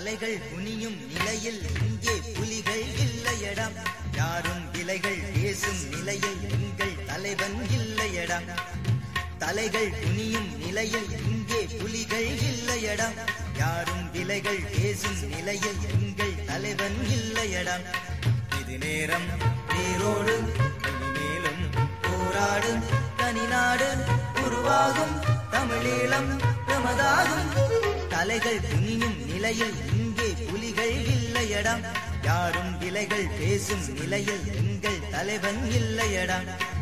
தலைகள் குனியும் நிலையில் இங்கே புலிகள் இல்லையடா யாரும் விலைகள் பேசும் நிலையில் எங்கள் தலைவன் இல்லையடா தலைகள் குனியும் நிலையில் இங்கே புலிகள் இல்லையடா யாரும் விலைகள் பேசும் நிலையில் எங்கள் தலைவன் இல்லையடா இது நேரம் வேரோடு இனிமேலும் போராடு தனிநாடு உருவாகும் தமிழீழம் பிரமதாகும் தலைகள் குனியும் நிலையில் இங்கே புலிகள் இல்லையடா யாரும் விலைகள் பேசும் நிலையில் எங்கள் தலைவன் இல்லையடா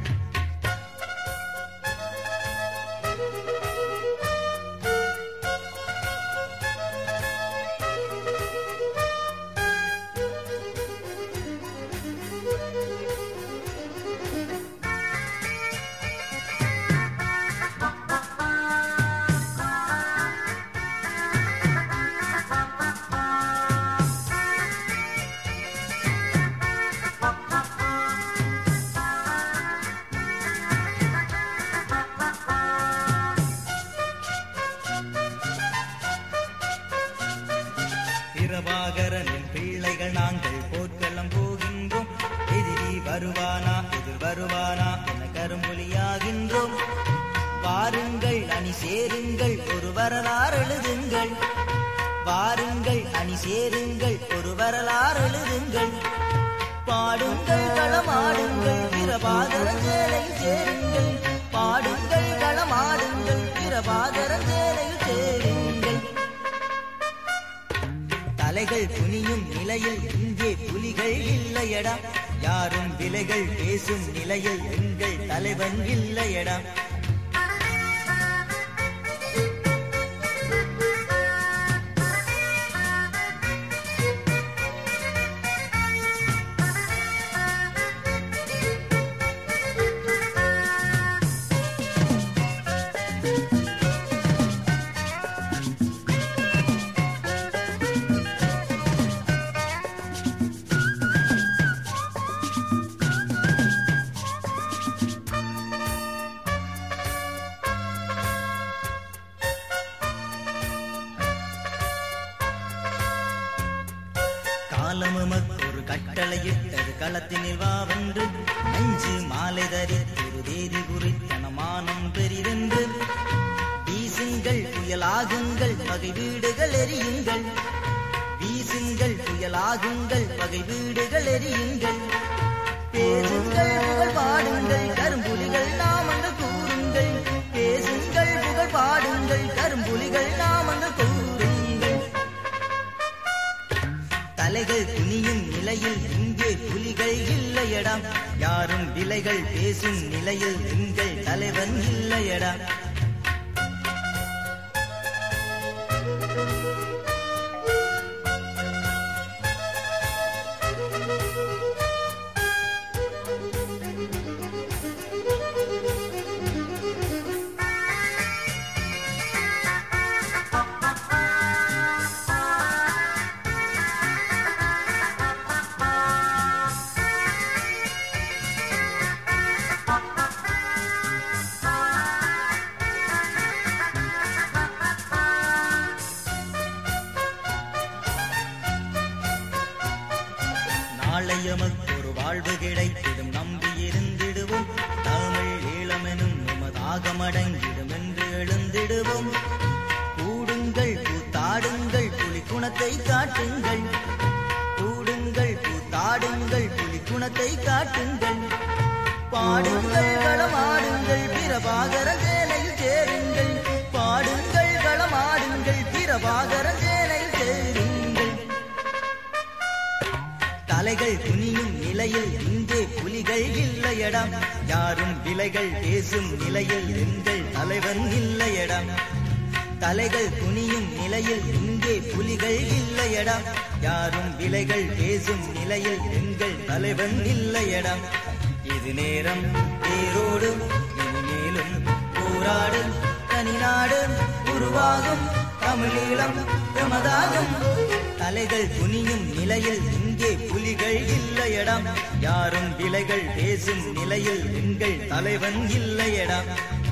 பிரபாகரனின் பிள்ளைகள் நாங்கள் போர்க்களம் போகின்றோம் எதிரி வருவானா எதிர் வருவானா என கரும்புலியாகின்றோம் வாருங்கள் அணி சேருங்கள் ஒரு வரலாறு எழுதுங்கள் வாருங்கள் அணி சேருங்கள் ஒரு வரலாறு எழுதுங்கள் பாடுங்கள் களமாடுங்கள் பிரபாகர சேலையில் சேருங்கள் பாடுங்கள் களமாடுங்கள் பிரபாகர சேலையில் சேருங்கள் தலைகள் குனியும் நிலையில் இங்கே புலிகள் இல்லையடா யாரும் விலைகள் பேசும் நிலையில் எங்கள் தலைவன் இல்லையடா காலமுமக் ஒரு கட்டளையிட்டது களத்தினில் வாவென்று நெஞ்சு மாலை தரித்திரு தேதி குறித்தனமானம் பெரிதென்று வீசுங்கள் புயலாகுங்கள் பகை வீடுகள் எரியுங்கள் வீசுங்கள் புயலாகுங்கள் பகை வீடுகள் எரியுங்கள் பேசுங்கள் புகழ் பாடுங்கள் கரும்புலிகள் நாமங்கள் கூறுங்கள் பேசுங்கள் புகழ் பாடுங்கள் கரும்புலிகள் நாமங்கள் கூறுங்கள் தலைகள் குனியும் நிலையில் இங்கே புலிகள் இல்லையடா யாரும் விலைகள் பேசும் நிலையில் எங்கள் தலைவன் இல்லையடா நாளையமக்கு ஒரு வாழ்வு கிடைத்திடும் நம்பி இருந்திடுவோம் தமிழ் ஈழமெனும் உமதாக மடங்கிடும் என்று எழுந்திடுவோம் கூடுங்கள் கூத்தாடுங்கள் புலி குணத்தை காட்டுங்கள் கூடுங்கள் கூத்தாடுங்கள் புலி குணத்தை காட்டுங்கள் பாடுங்கள் களமாடுங்கள் பிரபாகர சேனையில் சேருங்கள் பாடுங்கள் களமாடுங்கள் பிரபாகர சேனையில் சேருங்கள் தலைகள் குனியும் நிலையில் இங்கே புலிகள் இல்லையடா யாரும் விலைகள் பேசும் நிலையில் எங்கள் தலைவன் இல்லையடா தலைகள் குனியும் நிலையில் இங்கே புலிகள் இல்லையடா யாரும் விலைகள் பேசும் நிலையில் எங்கள் தலைவன் இல்லையடா இது நேரம் வேரோடு இனிமேலும் போராடு தனிநாடு உருவாகும் தமிழீழம் பிரமதாகும் தலைகள் குனியும் நிலையில் இங்கே புலிகள் இல்லையடா யாரும் விலைகள் பேசும் நிலையில் எங்கள் தலைவன் இல்லையடா